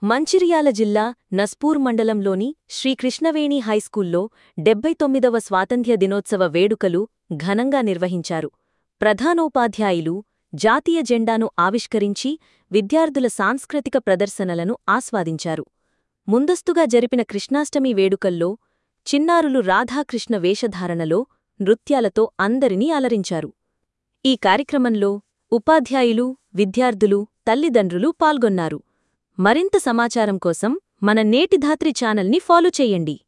మంచిర్యాల జిల్లా నస్పూర్ మండలంలోని శ్రీకృష్ణవేణి హైస్కూల్లో డెబ్బై తొమ్మిదవ స్వాతంత్ర్య దినోత్సవ వేడుకలు ఘనంగా నిర్వహించారు ప్రధానోపాధ్యాయులు జాతీయ జెండాను ఆవిష్కరించి విద్యార్థుల సాంస్కృతిక ప్రదర్శనలను ఆస్వాదించారు ముందస్తుగా జరిపిన కృష్ణాష్టమి వేడుకల్లో చిన్నారులు రాధాకృష్ణ వేషధారణలో నృత్యాలతో అందరినీ అలరించారు ఈ కార్యక్రమంలో ఉపాధ్యాయులు విద్యార్థులు తల్లిదండ్రులు పాల్గొన్నారు మరింత సమాచారం కోసం మన నేటి ధాత్రి ఛానల్ని ఫాలో చేయండి